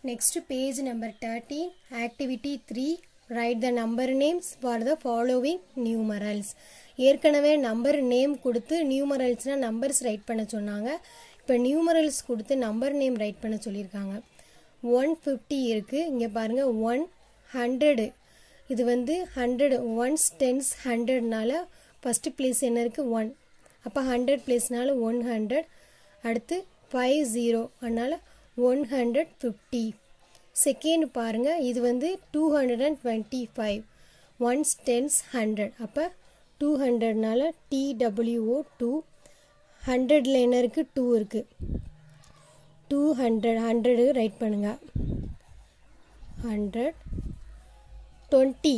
Next page number 13 activity 3 write the number names for the following numerals ஏற்கனவே number name கொடுத்து நியூமரல்ஸ்னால் numbers right பண்ண சொன்னாங்க இப்போ நியூமரல்ஸ் கொடுத்து நம்பர் நேம் ரைட் பண்ண சொல்லியிருக்காங்க ஒன் ஃபிஃப்டி இருக்குது இங்கே பாருங்கள் ஒன் ஹண்ட்ரடு இது வந்து ஹண்ட்ரட் ஒன்ஸ் டென்ஸ் ஹண்ட்ரட்னால ஃபஸ்ட்டு பிளேஸ் என்ன இருக்குது ஒன் அப்போ ஹண்ட்ரட் பிளேஸ்னால ஒன் ஹண்ட்ரட் அடுத்து ஃபைவ் ஜீரோ அதனால் ஒன் ஹண்ட்ரட் ஃபிஃப்டி செகண்ட் பாருங்கள் இது வந்து two hundred and twenty five ones tens hundred அப்போ டூ ஹண்ட்ரட்னால டிடபிள்யூஓ டூ ஹண்ட்ரடில் என்ன இருக்குது டூ இருக்குது டூ ஹண்ட்ரட் ஹண்ட்ரடு ரைட் பண்ணுங்கள் ஹண்ட்ரட் டுவெண்ட்டி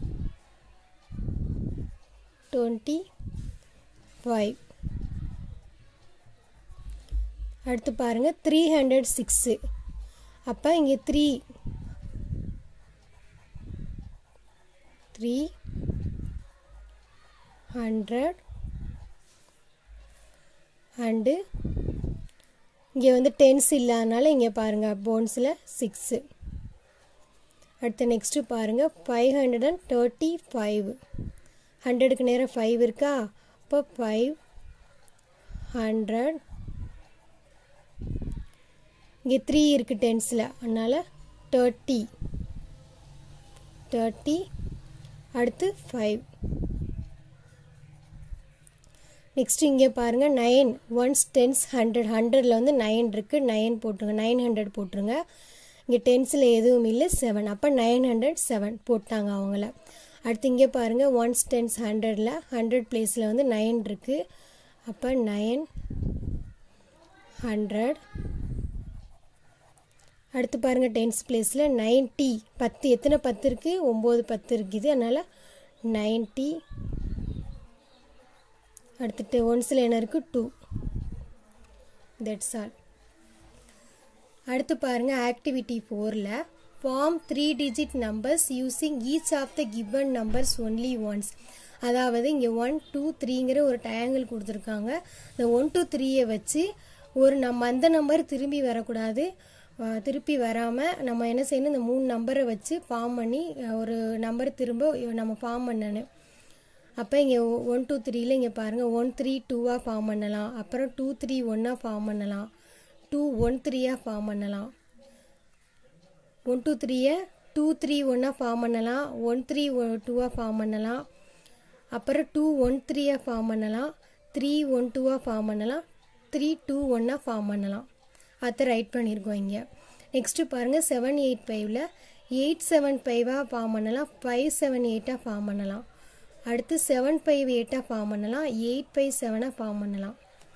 டுவெண்ட்டி ஃபைவ் அடுத்து பாருங்கள் த்ரீ ஹண்ட்ரட் சிக்ஸு அப்போ இங்கே த்ரீ த்ரீ ஹண்ட்ரட் அண்டு இங்கே வந்து டென்ஸ் இல்லாதனால இங்கே பாருங்கள் போன்ஸில் சிக்ஸு அடுத்து நெக்ஸ்ட்டு பாருங்கள் five hundred and thirty five ஹண்ட்ரடுக்கு நேரம் ஃபைவ் இருக்கா இப்போ ஃபைவ் ஹண்ட்ரட் இங்கே த்ரீ இருக்குது டென்ஸில் அதனால் தேர்ட்டி தேர்ட்டி அடுத்து ஃபைவ் நெக்ஸ்ட் இங்கே பாருங்கள் நைன் ஒன்ஸ் டென்ஸ் ஹண்ட்ரட் ஹண்ட்ரடில் வந்து நைன் இருக்குது நைன் போட்டுருங்க நைன் ஹண்ட்ரட் போட்டுருங்க இங்கே டென்ஸில் எதுவும் இல்லை செவன் அப்போ நைன் ஹண்ட்ரட் செவன் போட்டாங்க அவங்கள அடுத்து இங்கே பாருங்கள் ஒன்ஸ் டென்ஸ் ஹண்ட்ரடில் ஹண்ட்ரட் பிளேஸில் வந்து நைன் இருக்குது அப்போ நைன் ஹண்ட்ரட் அடுத்து பாருங்கள் டென்ஸ் பிளேஸில் நைன்ட்டி பத்து எத்தனை பத்து இருக்குது ஒம்பது பத்து இருக்குது அதனால் நைன்ட்டி அடுத்துட்டு ஒன்ஸில் என்ன இருக்குது டூ தட்ஸ் ஆல் அடுத்து பாருங்கள் ஆக்டிவிட்டி ஃபோரில் form three digit numbers using each of the given numbers only once அதாவது இங்கே ஒன் டூ த்ரீங்கிற ஒரு டயங்கிள் கொடுத்துருக்காங்க இந்த ஒன் டூ த்ரீயை வச்சு ஒரு நம்ம அந்த நம்பர் திரும்பி வரக்கூடாது திருப்பி வராமல் நம்ம என்ன செய்யணும் இந்த மூணு நம்பரை வச்சு ஃபார்ம் பண்ணி ஒரு நம்பர் திரும்ப நம்ம ஃபார்ம் பண்ணணும் அப்போ இங்கே ஒன் டூ த்ரீல இங்கே பாருங்கள் ஒன் த்ரீ டூவாக ஃபார்ம் பண்ணலாம் அப்புறம் டூ த்ரீ ஒன்னாக ஃபார்ம் பண்ணலாம் டூ ஒன் த்ரீயாக ஃபார்ம் பண்ணலாம் ஒன் டூ த்ரீயை டூ த்ரீ ஒன்னாக ஃபார்ம் பண்ணலாம் ஒன் த்ரீ டூவாக ஃபார்ம் பண்ணலாம் அப்புறம் டூ ஒன் த்ரீயாக ஃபார்ம் பண்ணலாம் த்ரீ ஒன் டூவாக ஃபார்ம் பண்ணலாம் த்ரீ டூ ஒன்னாக ஃபார்ம் பண்ணலாம் அதை ரைட் பண்ணியிருக்கோம் இங்கே நெக்ஸ்ட்டு பாருங்கள் செவன் எயிட் ஃபைவ்ல எயிட் செவன் ஃபைவாக ஃபார்ம் பண்ணலாம் ஃபைவ் செவன் எயிட்டாக ஃபார்ம் பண்ணலாம் அடுத்து செவன் ஃபைவ் எயிட்டாக ஃபார்ம் பண்ணலாம் எயிட் ஃபைவ் செவனாக ஃபார்ம் பண்ணலாம்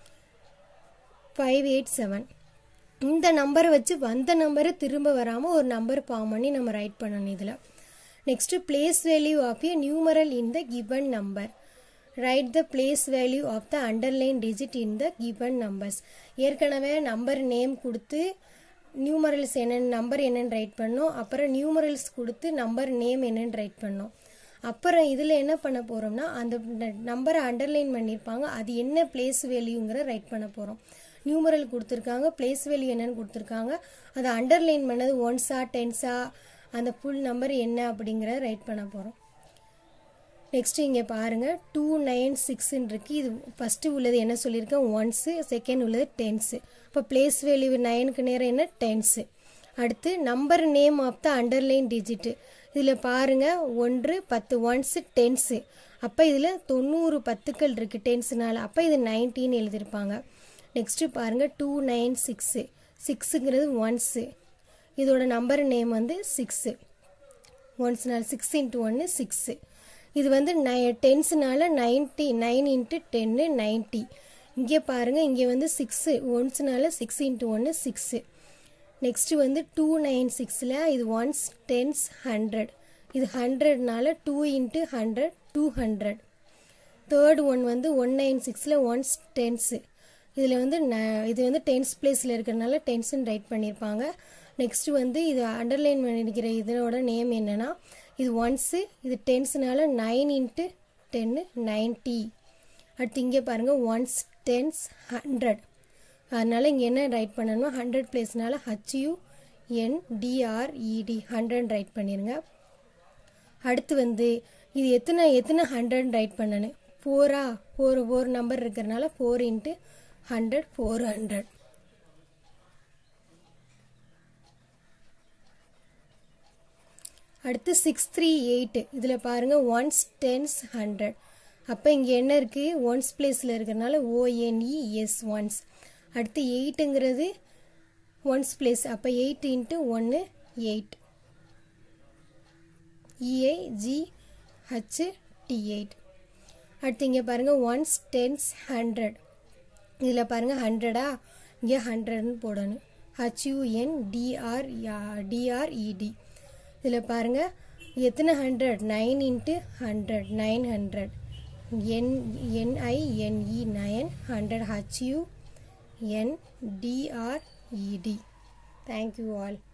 ஃபைவ் எயிட் செவன் இந்த நம்பரை வச்சு வந்த நம்பரை திரும்ப வராமல் ஒரு நம்பர் ஃபார்ம் பண்ணி நம்ம ரைட் பண்ணணும் இதில் next place value of a numeral in the given number write the place value of the underline digit in the given numbers ஏற்கனவே நம்பர் நேம் கொடுத்து நியூமரல்ஸ் என்னென்னு நம்பர் என்னென்னு ரைட் பண்ணோம் அப்புறம் நியூமரல்ஸ் கொடுத்து நம்பர் நேம் என்னென்னு ரைட் பண்ணோம் அப்புறம் இதில் என்ன பண்ண போகிறோம்னா அந்த நம்பரை அண்டர்லைன் பண்ணியிருப்பாங்க அது என்ன பிளேஸ் வேல்யூங்கிற ரைட் பண்ண போகிறோம் நியூமரல் கொடுத்துருக்காங்க பிளேஸ் வேல்யூ என்னென்னு கொடுத்துருக்காங்க அதை அண்டர்லைன் பண்ணது ஒன்ஸா டென்ஸா அந்த ஃபுல் நம்பர் என்ன அப்படிங்கிறத ரைட் பண்ண போகிறோம் நெக்ஸ்ட்டு இங்கே பாருங்கள் டூ நைன் சிக்ஸ்ன்னு இருக்குது இது ஃபஸ்ட்டு உள்ளது என்ன சொல்லியிருக்கேன் ஒன்ஸு செகண்ட் உள்ளது டென்ஸு இப்போ பிளேஸ் வேல்யூ நைனுக்கு நேரம் என்ன டென்ஸு அடுத்து number name of the underline digit இதில் பாருங்கள் ஒன்று பத்து ஒன்ஸு டென்ஸு அப்போ இதில் தொண்ணூறு பத்துக்கள் இருக்குது டென்ஸுனால அப்போ இது நைன்டீன் எழுதியிருப்பாங்க நெக்ஸ்ட்டு பாருங்கள் டூ நைன் சிக்ஸு சிக்ஸுங்கிறது ஒன்ஸு இதோட நம்பர் நேம் வந்து சிக்ஸு ஒன்ஸ்னால சிக்ஸ் இன்ட்டு ஒன்று சிக்ஸு இது வந்து நை டென்ஸுனால ninety nine into ten ninety இங்கே பாருங்கள் இங்கே வந்து சிக்ஸு ஒன்ஸ்னால சிக்ஸ் இன்ட்டு ஒன்று சிக்ஸு நெக்ஸ்ட்டு வந்து டூ நைன் சிக்ஸில் இது ஒன்ஸ் டென்ஸ் ஹண்ட்ரட் இது ஹண்ட்ரட்னால two into hundred two hundred third one வந்து ஒன் நைன் சிக்ஸில் ஒன்ஸ் டென்ஸு இதில் வந்து ந இது வந்து டென்ஸ் பிளேஸில் இருக்கிறனால டென்ஸ்ன்னு ரைட் பண்ணியிருப்பாங்க நெக்ஸ்ட்டு வந்து இது அண்டர்லைன் பண்ணியிருக்கிற இதனோட நேம் என்னென்னா இது ஒன்ஸு இது டென்ஸ்னால நைன் இன்ட்டு டென்னு நைன்ட்டி அடுத்து இங்கே பாருங்கள் ஒன்ஸ் டென்ஸ் ஹண்ட்ரட் அதனால் இங்கே என்ன ரைட் பண்ணணும்னா ஹண்ட்ரட் பிளேஸ்னால H U N D R E D hundred write பண்ணிடுங்க அடுத்து வந்து இது எத்தனை எத்தனை ஹண்ட்ரட் ரைட் பண்ணணும் ஃபோரா ஃபோர் ஃபோர் நம்பர் இருக்கிறனால four into hundred four hundred அடுத்து சிக்ஸ் த்ரீ எயிட்டு இதில் பாருங்கள் ஒன்ஸ் டென்ஸ் ஹண்ட்ரட் அப்போ இங்கே என்ன இருக்குது ஒன்ஸ் பிளேஸில் இருக்கிறனால ஓஎன்இ எஸ் ஒன்ஸ் அடுத்து எயிட்டுங்கிறது ஒன்ஸ் பிளேஸ் அப்போ எயிட் இன்ட்டு ஒன்று eight E I G H T eight அடுத்து இங்கே பாருங்கள் ஒன்ஸ் டென்ஸ் ஹண்ட்ரட் இதில் பாருங்கள் ஹண்ட்ரடா இங்கே ஹண்ட்ரட்னு போடணும் ஹச்யூஎன் டிஆர் டிஆர்இடி இதில் பாருங்கள் எத்தனை hundred nine into hundred nine hundred N N I N E nine hundred H U N D R E D thank you all